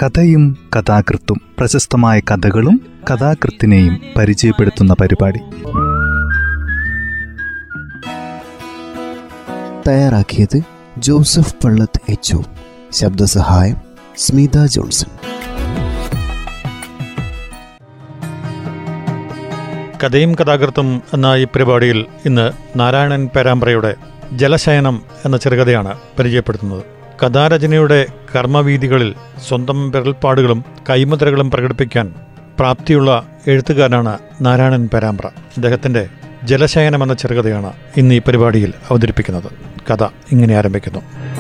കഥയും കഥാകൃത്തും പ്രശസ്തമായ കഥകളും കഥാകൃത്തിനെയും പരിചയപ്പെടുത്തുന്ന പരിപാടി തയ്യാറാക്കിയത് ജോസഫ് പള്ളത്ത് എച്ച് ശബ്ദസഹായം സ്മിത ജോൺസൺ കഥയും കഥാകൃത്തും എന്ന ഈ പരിപാടിയിൽ ഇന്ന് നാരായണൻ പേരാമ്പ്രയുടെ ജലശയനം എന്ന ചെറുകഥയാണ് പരിചയപ്പെടുത്തുന്നത് കഥാരചനയുടെ കർമ്മവീതികളിൽ സ്വന്തം വിരൽപ്പാടുകളും കൈമുദ്രകളും പ്രകടിപ്പിക്കാൻ പ്രാപ്തിയുള്ള എഴുത്തുകാരനാണ് നാരായണൻ പേരാമ്പ്ര അദ്ദേഹത്തിന്റെ ജലശയനം എന്ന ചെറുകഥയാണ് ഇന്ന് ഈ പരിപാടിയിൽ അവതരിപ്പിക്കുന്നത് കഥ ഇങ്ങനെ ആരംഭിക്കുന്നു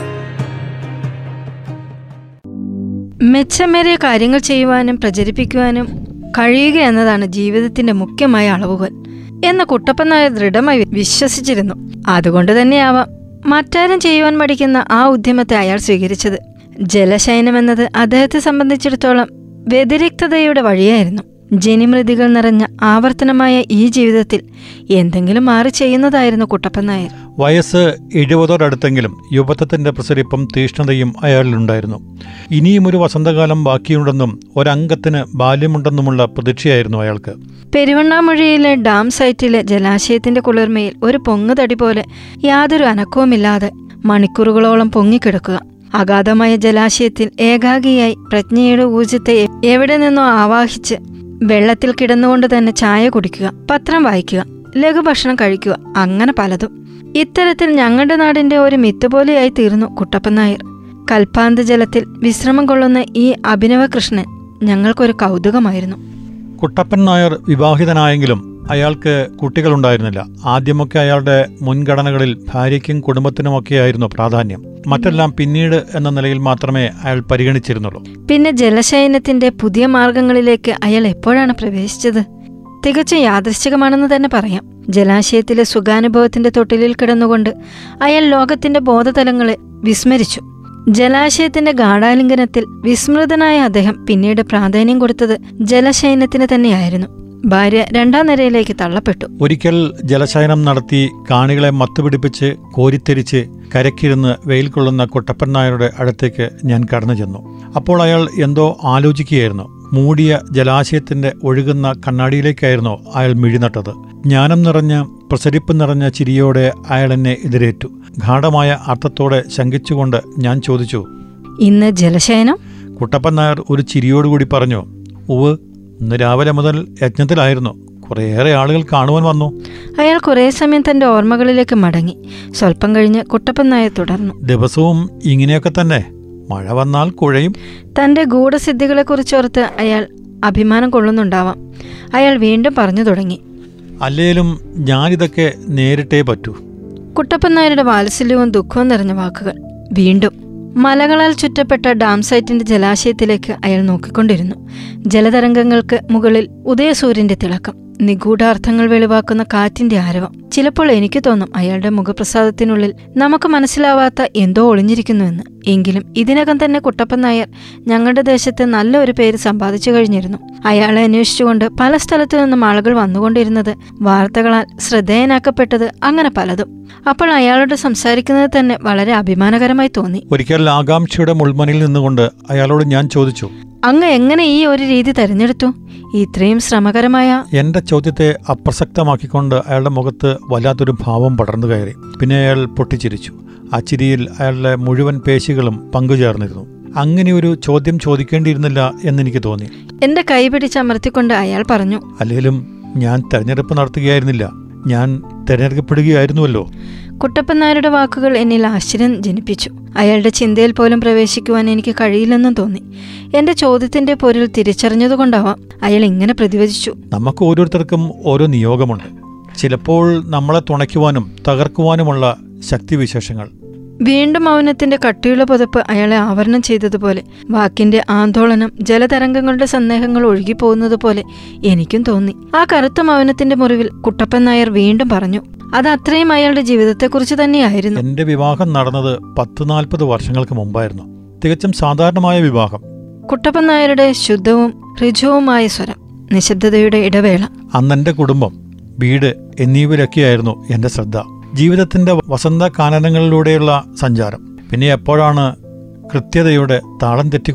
മെച്ചമേറിയ കാര്യങ്ങൾ ചെയ്യുവാനും പ്രചരിപ്പിക്കുവാനും കഴിയുക എന്നതാണ് ജീവിതത്തിന്റെ മുഖ്യമായ അളവുകൾ എന്ന് കുട്ടപ്പൻ നായർ ദൃഢമായി വിശ്വസിച്ചിരുന്നു അതുകൊണ്ട് തന്നെയാവാം മറ്റാരും ചെയ്യുവാൻ മടിക്കുന്ന ആ ഉദ്യമത്തെ അയാൾ സ്വീകരിച്ചത് ജലശയനം എന്നത് അദ്ദേഹത്തെ സംബന്ധിച്ചിടത്തോളം വ്യതിരിക്തതയുടെ വഴിയായിരുന്നു ജനിമൃതികൾ നിറഞ്ഞ ആവർത്തനമായ ഈ ജീവിതത്തിൽ എന്തെങ്കിലും മാറി ചെയ്യുന്നതായിരുന്നു കുട്ടപ്പൻ നായർ വയസ്സ് എഴുപതോടടുത്തെങ്കിലും യുവത്വത്തിന്റെ പ്രസരിപ്പും തീഷ്ണതയും അയാളിലുണ്ടായിരുന്നു ഇനിയും ഒരു വസന്തകാലം ബാക്കിയുണ്ടെന്നും ഒരംഗത്തിന് ബാല്യമുണ്ടെന്നുമുള്ള പ്രതീക്ഷയായിരുന്നു അയാൾക്ക് പെരുവണ്ണാമൊഴിയിലെ ഡാം സൈറ്റിലെ ജലാശയത്തിന്റെ കുളിർമയിൽ ഒരു പൊങ്ങുതടി പോലെ യാതൊരു അനക്കവുമില്ലാതെ മണിക്കൂറുകളോളം പൊങ്ങിക്കിടക്കുക അഗാധമായ ജലാശയത്തിൽ ഏകാഗിയായി പ്രജ്ഞയുടെ ഊർജത്തെ എവിടെ നിന്നോ ആവാഹിച്ച് വെള്ളത്തിൽ കിടന്നുകൊണ്ട് തന്നെ ചായ കുടിക്കുക പത്രം വായിക്കുക ലഘുഭക്ഷണം കഴിക്കുക അങ്ങനെ പലതും ഇത്തരത്തിൽ ഞങ്ങളുടെ നാടിന്റെ ഒരു മിത്തുപോലെയായി തീർന്നു കുട്ടപ്പൻ നായർ കൽപ്പാന്ത ജലത്തിൽ വിശ്രമം കൊള്ളുന്ന ഈ അഭിനവ കൃഷ്ണൻ ഞങ്ങൾക്കൊരു കൗതുകമായിരുന്നു കുട്ടപ്പൻ നായർ വിവാഹിതനായെങ്കിലും അയാൾക്ക് കുട്ടികളുണ്ടായിരുന്നില്ല ആദ്യമൊക്കെ അയാളുടെ മുൻഗണനകളിൽ ഭാര്യയ്ക്കും കുടുംബത്തിനുമൊക്കെയായിരുന്നു പ്രാധാന്യം മറ്റെല്ലാം പിന്നീട് എന്ന നിലയിൽ മാത്രമേ അയാൾ പരിഗണിച്ചിരുന്നുള്ളൂ പിന്നെ ജലശയനത്തിന്റെ പുതിയ മാർഗങ്ങളിലേക്ക് അയാൾ എപ്പോഴാണ് പ്രവേശിച്ചത് തികച്ചും യാദൃശ്ചികമാണെന്ന് തന്നെ പറയാം ജലാശയത്തിലെ സുഖാനുഭവത്തിന്റെ തൊട്ടിലിൽ കിടന്നുകൊണ്ട് അയാൾ ലോകത്തിന്റെ ബോധതലങ്ങളെ വിസ്മരിച്ചു ജലാശയത്തിന്റെ ഗാഠാലിംഗനത്തിൽ വിസ്മൃതനായ അദ്ദേഹം പിന്നീട് പ്രാധാന്യം കൊടുത്തത് ജലശയനത്തിന് തന്നെയായിരുന്നു ഭാര്യ രണ്ടാം നിരയിലേക്ക് തള്ളപ്പെട്ടു ഒരിക്കൽ ജലശയനം നടത്തി കാണികളെ മത്തുപിടിപ്പിച്ച് കോരിത്തെരിച്ച് കരക്കിരുന്ന് വെയിൽ കൊള്ളുന്ന കുട്ടപ്പൻ നായരുടെ അടുത്തേക്ക് ഞാൻ കടന്നു ചെന്നു അപ്പോൾ അയാൾ എന്തോ ആലോചിക്കുകയായിരുന്നു മൂടിയ ജലാശയത്തിന്റെ ഒഴുകുന്ന കണ്ണാടിയിലേക്കായിരുന്നു അയാൾ മിഴിനട്ടത് ജ്ഞാനം നിറഞ്ഞ പ്രസരിപ്പ് നിറഞ്ഞ ചിരിയോടെ അയാൾ എന്നെ എതിരേറ്റു ഗാഠമായ അർത്ഥത്തോടെ ശങ്കിച്ചുകൊണ്ട് ഞാൻ ചോദിച്ചു ഇന്ന് ജലശയനം കുട്ടപ്പൻ നായർ ഒരു ചിരിയോടുകൂടി പറഞ്ഞു ഉവ് ഇന്ന് രാവിലെ മുതൽ യജ്ഞത്തിലായിരുന്നു കുറേയേറെ ആളുകൾ കാണുവാൻ വന്നു അയാൾ കുറേ സമയം തന്റെ ഓർമ്മകളിലേക്ക് മടങ്ങി സ്വല്പം കഴിഞ്ഞ് കുട്ടപ്പൻ നായർ തുടർന്നു ദിവസവും ഇങ്ങനെയൊക്കെ തന്നെ മഴ വന്നാൽ കുഴയും തന്റെ ഗൂഢസിദ്ധികളെക്കുറിച്ചോർത്ത് അയാൾ അഭിമാനം കൊള്ളുന്നുണ്ടാവാം അയാൾ വീണ്ടും പറഞ്ഞു തുടങ്ങി അല്ലേലും ഞാനിതൊക്കെ നേരിട്ടേ പറ്റൂ കുട്ടപ്പൻ നായരുടെ വാത്സല്യവും ദുഃഖവും നിറഞ്ഞ വാക്കുകൾ വീണ്ടും മലകളാൽ ചുറ്റപ്പെട്ട ഡാം സൈറ്റിന്റെ ജലാശയത്തിലേക്ക് അയാൾ നോക്കിക്കൊണ്ടിരുന്നു ജലതരംഗങ്ങൾക്ക് മുകളിൽ ഉദയസൂര്യന്റെ തിളക്കം നിഗൂഢാർത്ഥങ്ങൾ വെളിവാക്കുന്ന കാറ്റിന്റെ ആരവം ചിലപ്പോൾ എനിക്ക് തോന്നും അയാളുടെ മുഖപ്രസാദത്തിനുള്ളിൽ നമുക്ക് മനസ്സിലാവാത്ത എന്തോ ഒളിഞ്ഞിരിക്കുന്നുവെന്ന് എങ്കിലും ഇതിനകം തന്നെ കുട്ടപ്പൻ നായർ ഞങ്ങളുടെ ദേശത്ത് നല്ല ഒരു പേര് സമ്പാദിച്ചു കഴിഞ്ഞിരുന്നു അയാളെ അന്വേഷിച്ചുകൊണ്ട് പല സ്ഥലത്തു നിന്നും ആളുകൾ വന്നുകൊണ്ടിരുന്നത് വാർത്തകളാൽ ശ്രദ്ധേയനാക്കപ്പെട്ടത് അങ്ങനെ പലതും അപ്പോൾ അയാളോട് സംസാരിക്കുന്നത് തന്നെ വളരെ അഭിമാനകരമായി തോന്നി ഒരിക്കൽ ആകാംക്ഷയുടെ മുൾമനിൽ നിന്നുകൊണ്ട് അയാളോട് ഞാൻ ചോദിച്ചു അങ്ങ് എങ്ങനെ ഈ ഒരു രീതി തെരഞ്ഞെടുത്തു ഇത്രയും ശ്രമകരമായ എന്റെ ചോദ്യത്തെ അപ്രസക്തമാക്കിക്കൊണ്ട് അയാളുടെ മുഖത്ത് വല്ലാത്തൊരു ഭാവം പടർന്നു കയറി പിന്നെ അയാൾ പൊട്ടിച്ചിരിച്ചു ആ ചിരിയിൽ അയാളുടെ മുഴുവൻ പേശികളും പങ്കുചേർന്നിരുന്നു അങ്ങനെ ഒരു ചോദ്യം ചോദിക്കേണ്ടിയിരുന്നില്ല എന്നെനിക്ക് തോന്നി എന്റെ കൈ പിടിച്ചമർത്തിക്കൊണ്ട് അയാൾ പറഞ്ഞു അല്ലെങ്കിലും ഞാൻ തെരഞ്ഞെടുപ്പ് നടത്തുകയായിരുന്നില്ല ഞാൻ തെരഞ്ഞെടുക്കപ്പെടുകയായിരുന്നുവല്ലോ കുട്ടപ്പൻ നായരുടെ വാക്കുകൾ എന്നിൽ ആശ്ചര്യം ജനിപ്പിച്ചു അയാളുടെ ചിന്തയിൽ പോലും പ്രവേശിക്കുവാൻ എനിക്ക് കഴിയില്ലെന്നും തോന്നി എന്റെ ചോദ്യത്തിന്റെ പൊരുൾ തിരിച്ചറിഞ്ഞതുകൊണ്ടാവാം അയാൾ ഇങ്ങനെ പ്രതിവചിച്ചു നമുക്ക് ഓരോരുത്തർക്കും ഓരോ നിയോഗമുണ്ട് ചിലപ്പോൾ നമ്മളെ തുണയ്ക്കുവാനും തകർക്കുവാനുമുള്ള ശക്തിവിശേഷങ്ങൾ വീണ്ടും മൗനത്തിന്റെ കട്ടിയുള്ള പുതപ്പ് അയാളെ ആവരണം ചെയ്തതുപോലെ വാക്കിന്റെ ആന്തോളനം ജലതരംഗങ്ങളുടെ സന്ദേഹങ്ങൾ ഒഴുകിപ്പോകുന്നത് പോലെ എനിക്കും തോന്നി ആ കറുത്ത മൗനത്തിന്റെ മുറിവിൽ കുട്ടപ്പൻ നായർ വീണ്ടും പറഞ്ഞു അത് അത്രയും അയാളുടെ ജീവിതത്തെക്കുറിച്ച് തന്നെയായിരുന്നു എന്റെ വിവാഹം നടന്നത് പത്ത് നാൽപ്പത് വർഷങ്ങൾക്ക് മുമ്പായിരുന്നു തികച്ചും സാധാരണമായ വിവാഹം കുട്ടപ്പൻ നായരുടെ ശുദ്ധവും ഋജുവുമായ സ്വരം നിശബ്ദതയുടെ ഇടവേള അന്നെന്റെ കുടുംബം വീട് എന്നിവയിലൊക്കെയായിരുന്നു എന്റെ ശ്രദ്ധ ജീവിതത്തിന്റെ വസന്ത കാനനങ്ങളിലൂടെയുള്ള സഞ്ചാരം പിന്നെ എപ്പോഴാണ് കൃത്യതയുടെ താളം തെറ്റിക്കൊണ്ട്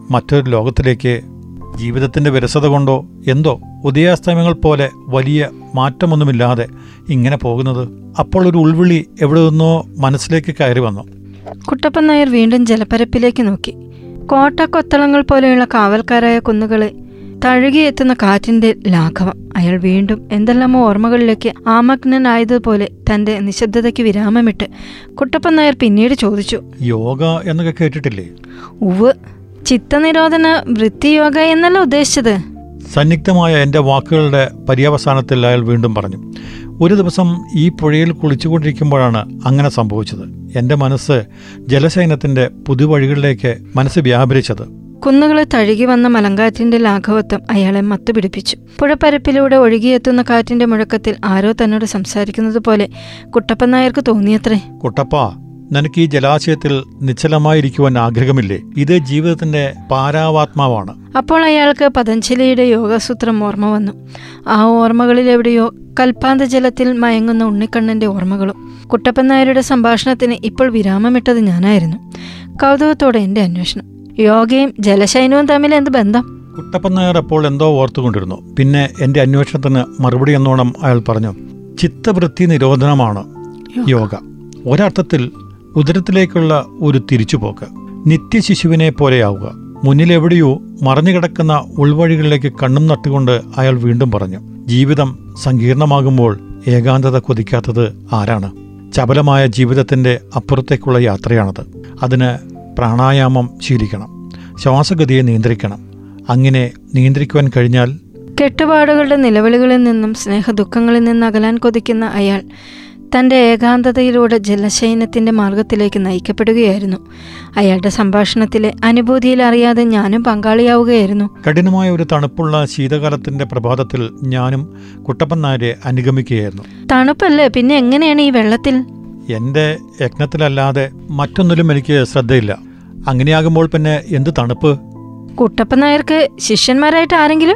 മറ്റൊരു ലോകത്തിലേക്ക് ജീവിതത്തിൻ്റെ വിരസത കൊണ്ടോ എന്തോ ഉദയാസ്തമയങ്ങൾ പോലെ വലിയ മാറ്റമൊന്നുമില്ലാതെ ഇങ്ങനെ പോകുന്നത് അപ്പോൾ ഒരു ഉൾവിളി എവിടെ നിന്നോ മനസ്സിലേക്ക് കയറി വന്നു കുട്ടപ്പൻ നായർ വീണ്ടും ജലപ്പരപ്പിലേക്ക് നോക്കി കോട്ടക്കൊത്തളങ്ങൾ പോലെയുള്ള കാവൽക്കാരായ കുന്നുകളെ തഴുകിയെത്തുന്ന കാറ്റിന്റെ ലാഘവം അയാൾ വീണ്ടും എന്തെല്ലാമോ ഓർമ്മകളിലേക്ക് ആമഗ്നനായതുപോലെ തന്റെ നിശബ്ദതയ്ക്ക് വിരാമമിട്ട് കുട്ടപ്പൻ നായർ പിന്നീട് ചോദിച്ചു യോഗ എന്നൊക്കെ കേട്ടിട്ടില്ലേ ഉവ് ചിത്തനിരോധന വൃത്തിയോഗ എന്നല്ല ഉദ്ദേശിച്ചത് സന്നിഗ്ധമായ എൻ്റെ വാക്കുകളുടെ പര്യവസാനത്തിൽ അയാൾ വീണ്ടും പറഞ്ഞു ഒരു ദിവസം ഈ പുഴയിൽ കുളിച്ചുകൊണ്ടിരിക്കുമ്പോഴാണ് അങ്ങനെ സംഭവിച്ചത് എൻ്റെ മനസ്സ് ജലശയനത്തിൻ്റെ പുതുവഴികളിലേക്ക് മനസ്സ് വ്യാപരിച്ചത് കുന്നുകളെ തഴുകി വന്ന മലങ്കാറ്റിന്റെ ലാഘവത്വം അയാളെ മത്തുപിടിപ്പിച്ചു പുഴപ്പരപ്പിലൂടെ ഒഴുകിയെത്തുന്ന കാറ്റിന്റെ മുഴക്കത്തിൽ ആരോ തന്നോട് സംസാരിക്കുന്നത് പോലെ കുട്ടപ്പൻ നായർക്ക് തോന്നിയത്രേ കുട്ടപ്പ നിനക്ക് ഈ ജലാശയത്തിൽ നിശ്ചലമായിരിക്കുവാൻ ആഗ്രഹമില്ലേ ഇത് ജീവിതത്തിന്റെ പാരാവാത്മാവാണ് അപ്പോൾ അയാൾക്ക് പതഞ്ജലിയുടെ യോഗസൂത്രം ഓർമ്മ വന്നു ആ ഓർമ്മകളിൽ എവിടെയോ കൽപ്പാന്ത ജലത്തിൽ മയങ്ങുന്ന ഉണ്ണിക്കണ്ണന്റെ ഓർമ്മകളും കുട്ടപ്പൻ നായരുടെ സംഭാഷണത്തിന് ഇപ്പോൾ വിരാമമിട്ടത് ഞാനായിരുന്നു കൗതുകത്തോടെ എന്റെ അന്വേഷണം യോഗയും ജലശയനവും തമ്മിൽ എന്ത് ബന്ധം കുട്ടപ്പൻ നായർ അപ്പോൾ എന്തോ ഓർത്തുകൊണ്ടിരുന്നു പിന്നെ എൻ്റെ അന്വേഷണത്തിന് മറുപടി എന്നോണം അയാൾ പറഞ്ഞു ചിത്തവൃത്തി നിരോധനമാണ് യോഗ ഒരർത്ഥത്തിൽ ഉദരത്തിലേക്കുള്ള ഒരു തിരിച്ചുപോക്ക് നിത്യശിശുവിനെ പോലെയാവുക മുന്നിലെവിടെയോ മറഞ്ഞുകിടക്കുന്ന ഉൾവഴികളിലേക്ക് കണ്ണും നട്ടുകൊണ്ട് അയാൾ വീണ്ടും പറഞ്ഞു ജീവിതം സങ്കീർണമാകുമ്പോൾ ഏകാന്തത കൊതിക്കാത്തത് ആരാണ് ചപലമായ ജീവിതത്തിന്റെ അപ്പുറത്തേക്കുള്ള യാത്രയാണത് അതിന് പ്രാണായാമം ശീലിക്കണം ശ്വാസഗതിയെ നിയന്ത്രിക്കണം അങ്ങനെ നിയന്ത്രിക്കുവാൻ കഴിഞ്ഞാൽ കെട്ടുപാടുകളുടെ നിലവിളികളിൽ നിന്നും സ്നേഹദുഃഖങ്ങളിൽ നിന്ന് അകലാൻ കൊതിക്കുന്ന അയാൾ തന്റെ ഏകാന്തതയിലൂടെ ജലശയനത്തിന്റെ മാർഗത്തിലേക്ക് നയിക്കപ്പെടുകയായിരുന്നു അയാളുടെ സംഭാഷണത്തിലെ അനുഭൂതിയിൽ അറിയാതെ ഞാനും പങ്കാളിയാവുകയായിരുന്നു കഠിനമായ ഒരു തണുപ്പുള്ള ശീതകാലത്തിന്റെ പ്രഭാതത്തിൽ ഞാനും കുട്ടപ്പൻ നായരെ അനുഗമിക്കുകയായിരുന്നു തണുപ്പല്ലേ പിന്നെ എങ്ങനെയാണ് ഈ വെള്ളത്തിൽ എന്റെ യജ്ഞത്തിലല്ലാതെ മറ്റൊന്നിലും എനിക്ക് ശ്രദ്ധയില്ല അങ്ങനെയാകുമ്പോൾ പിന്നെ എന്ത് തണുപ്പ് കുട്ടപ്പൻ നായർക്ക് ശിഷ്യന്മാരായിട്ട് ആരെങ്കിലും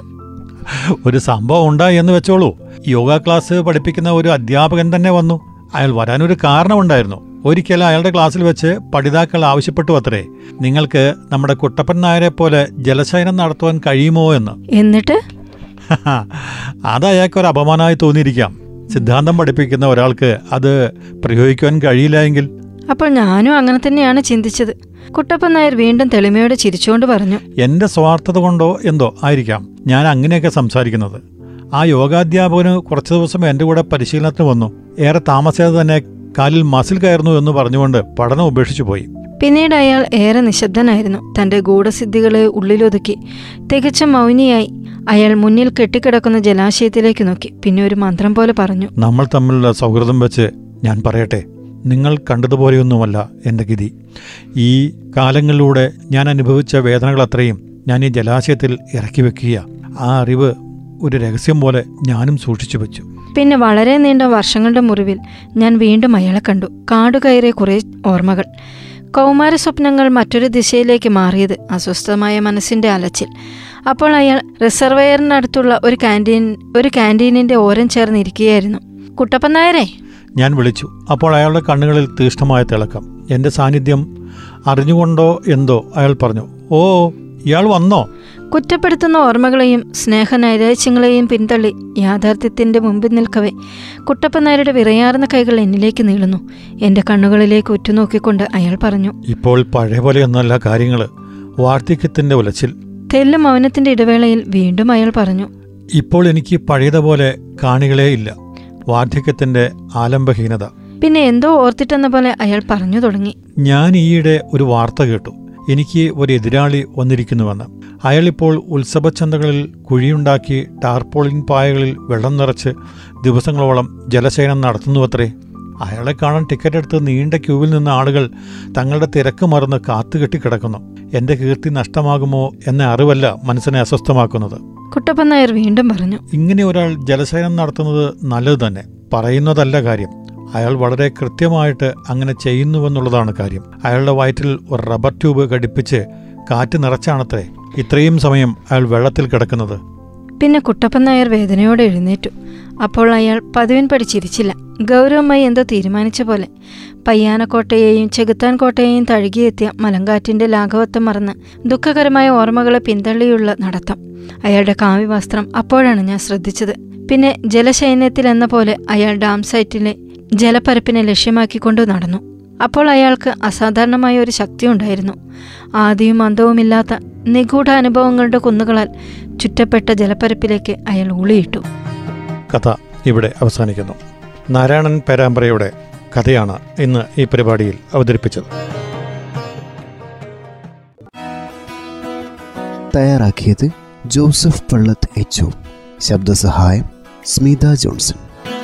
ഒരു സംഭവം ഉണ്ടായി എന്ന് വെച്ചോളൂ യോഗ ക്ലാസ് പഠിപ്പിക്കുന്ന ഒരു അധ്യാപകൻ തന്നെ വന്നു അയാൾ വരാനൊരു കാരണമുണ്ടായിരുന്നു ഒരിക്കൽ അയാളുടെ ക്ലാസ്സിൽ വെച്ച് പഠിതാക്കൾ ആവശ്യപ്പെട്ടു അത്രേ നിങ്ങൾക്ക് നമ്മുടെ കുട്ടപ്പൻ നായരെ പോലെ ജലശയനം നടത്തുവാൻ കഴിയുമോ എന്ന് എന്നിട്ട് അത് അയാൾക്ക് ഒരു അപമാനമായി തോന്നിയിരിക്കാം സിദ്ധാന്തം പഠിപ്പിക്കുന്ന ഒരാൾക്ക് അത് പ്രയോഗിക്കുവാൻ കഴിയില്ല എങ്കിൽ അപ്പോൾ ഞാനും അങ്ങനെ തന്നെയാണ് ചിന്തിച്ചത് കുട്ടപ്പൻ നായർ വീണ്ടും തെളിമയോടെ ചിരിച്ചുകൊണ്ട് പറഞ്ഞു എന്റെ സ്വാർത്ഥത കൊണ്ടോ എന്തോ ആയിരിക്കാം ഞാൻ അങ്ങനെയൊക്കെ സംസാരിക്കുന്നത് ആ യോഗാധ്യാപകന് കുറച്ചു ദിവസം എൻ്റെ കൂടെ പരിശീലനത്തിന് വന്നു ഏറെ താമസിയാതെ തന്നെ കാലിൽ മസിൽ കയറുന്നു എന്ന് പറഞ്ഞുകൊണ്ട് പഠനം ഉപേക്ഷിച്ചു പോയി പിന്നീട് അയാൾ ഏറെ നിശബ്ദനായിരുന്നു തന്റെ ഗൂഢസിദ്ധികളെ ഉള്ളിലൊതുക്കി തികച്ചും മൗനിയായി അയാൾ മുന്നിൽ കെട്ടിക്കിടക്കുന്ന ജലാശയത്തിലേക്ക് നോക്കി പിന്നെ ഒരു മന്ത്രം പോലെ പറഞ്ഞു നമ്മൾ തമ്മിലുള്ള സൗഹൃദം വെച്ച് ഞാൻ പറയട്ടെ നിങ്ങൾ കണ്ടതുപോലെയൊന്നുമല്ല എൻ്റെ ഗതി ഈ കാലങ്ങളിലൂടെ ഞാൻ അനുഭവിച്ച വേദനകൾ അത്രയും ഞാൻ ഈ ജലാശയത്തിൽ ഇറക്കി വെക്കുക ആ അറിവ് ഒരു രഹസ്യം പോലെ ഞാനും സൂക്ഷിച്ചു വെച്ചു പിന്നെ വളരെ നീണ്ട വർഷങ്ങളുടെ മുറിവിൽ ഞാൻ വീണ്ടും അയാളെ കണ്ടു കാടുകയറിയ കുറേ ഓർമ്മകൾ കൗമാര സ്വപ്നങ്ങൾ മറ്റൊരു ദിശയിലേക്ക് മാറിയത് അസ്വസ്ഥമായ മനസ്സിന്റെ അലച്ചിൽ അപ്പോൾ അയാൾ റിസർവയറിനടുത്തുള്ള ഒരു ക്യാൻറ്റീൻ ഒരു ക്യാൻറ്റീനിന്റെ ഓരം ചേർന്നിരിക്കുകയായിരുന്നു കുട്ടപ്പൻ നായരെ ഞാൻ വിളിച്ചു അപ്പോൾ അയാളുടെ കണ്ണുകളിൽ തീഷ്ണമായ തിളക്കം എൻ്റെ സാന്നിധ്യം അറിഞ്ഞുകൊണ്ടോ എന്തോ അയാൾ പറഞ്ഞു ഓ ഇയാൾ വന്നോ കുറ്റപ്പെടുത്തുന്ന ഓർമ്മകളെയും സ്നേഹനൈരാശ്യങ്ങളെയും പിന്തള്ളി യാഥാർത്ഥ്യത്തിന്റെ മുമ്പിൽ നിൽക്കവേ കുട്ടപ്പൻ നായരുടെ വിറയാർന്ന കൈകൾ എന്നിലേക്ക് നീളുന്നു എന്റെ കണ്ണുകളിലേക്ക് ഉറ്റുനോക്കിക്കൊണ്ട് അയാൾ പറഞ്ഞു ഇപ്പോൾ പഴയ പോലെയൊന്നല്ല കാര്യങ്ങൾ വാർദ്ധക്യത്തിൻ്റെ ഉലച്ചിൽ തെല്ലും മൗനത്തിന്റെ ഇടവേളയിൽ വീണ്ടും അയാൾ പറഞ്ഞു ഇപ്പോൾ എനിക്ക് പഴയതുപോലെ കാണികളേ ഇല്ല വാർദ്ധക്യത്തിൻ്റെ ആലംബഹീനത പിന്നെ എന്തോ ഓർത്തിട്ടെന്ന പോലെ അയാൾ പറഞ്ഞു തുടങ്ങി ഞാൻ ഈയിടെ ഒരു വാർത്ത കേട്ടു എനിക്ക് ഒരു എതിരാളി വന്നിരിക്കുന്നുവെന്ന് അയാളിപ്പോൾ ഉത്സവച്ചന്തകളിൽ കുഴിയുണ്ടാക്കി ടാർപോളിൻ പായകളിൽ വെള്ളം നിറച്ച് ദിവസങ്ങളോളം ജലശയനം നടത്തുന്നുവത്രേ അയാളെ കാണാൻ ടിക്കറ്റ് എടുത്ത് നീണ്ട ക്യൂവിൽ നിന്ന് ആളുകൾ തങ്ങളുടെ തിരക്ക് മറന്ന് കാത്തുകെട്ടി കിടക്കുന്നു എന്റെ കീർത്തി നഷ്ടമാകുമോ എന്ന അറിവല്ല മനസ്സിനെ അസ്വസ്ഥമാക്കുന്നത് കുട്ടപ്പൻ നായർ വീണ്ടും പറഞ്ഞു ഇങ്ങനെ ഒരാൾ ജലശയനം നടത്തുന്നത് നല്ലത് തന്നെ പറയുന്നതല്ല കാര്യം അയാൾ വളരെ കൃത്യമായിട്ട് അങ്ങനെ ചെയ്യുന്നുവെന്നുള്ളതാണ് കാര്യം അയാളുടെ വയറ്റിൽ ഒരു റബ്ബർ ട്യൂബ് ഘടിപ്പിച്ച് കാറ്റ് നിറച്ചാണത്രേ ഇത്രയും സമയം അയാൾ വെള്ളത്തിൽ കിടക്കുന്നത് പിന്നെ കുട്ടപ്പൻ നായർ വേദനയോടെ എഴുന്നേറ്റു അപ്പോൾ അയാൾ പതിവിൻപടി ചിരിച്ചില്ല ഗൗരവമായി എന്തോ തീരുമാനിച്ച പോലെ പയ്യാനക്കോട്ടയെയും ചെകുത്താൻ കോട്ടയെയും തഴുകിയെത്തിയ മലങ്കാറ്റിന്റെ ലാഘവത്വം മറന്ന് ദുഃഖകരമായ ഓർമ്മകളെ പിന്തള്ളിയുള്ള നടത്തം അയാളുടെ കാവ്യവസ്ത്രം അപ്പോഴാണ് ഞാൻ ശ്രദ്ധിച്ചത് പിന്നെ ജലശൈന്യത്തിൽ എന്ന പോലെ അയാൾ ഡാം സൈറ്റിലെ ജലപ്പരപ്പിനെ ലക്ഷ്യമാക്കിക്കൊണ്ടു നടന്നു അപ്പോൾ അയാൾക്ക് അസാധാരണമായ ഒരു ശക്തി ഉണ്ടായിരുന്നു ആദിയും അന്തവുമില്ലാത്ത നിഗൂഢ അനുഭവങ്ങളുടെ കുന്നുകളാൽ ചുറ്റപ്പെട്ട ജലപ്പരപ്പിലേക്ക് അയാൾ ഊളിയിട്ടു കഥ ഇവിടെ അവസാനിക്കുന്നു നാരായണൻ പേരാമ്പ്രയുടെ കഥയാണ് ഇന്ന് ഈ പരിപാടിയിൽ അവതരിപ്പിച്ചത് തയ്യാറാക്കിയത് ജോസഫ് പള്ളത്ത് എച്ച് ശബ്ദസഹായം സ്മിത ജോൺസൺ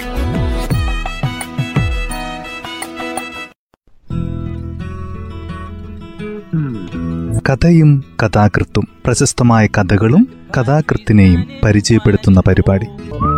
കഥയും കഥാകൃത്തും പ്രശസ്തമായ കഥകളും കഥാകൃത്തിനെയും പരിചയപ്പെടുത്തുന്ന പരിപാടി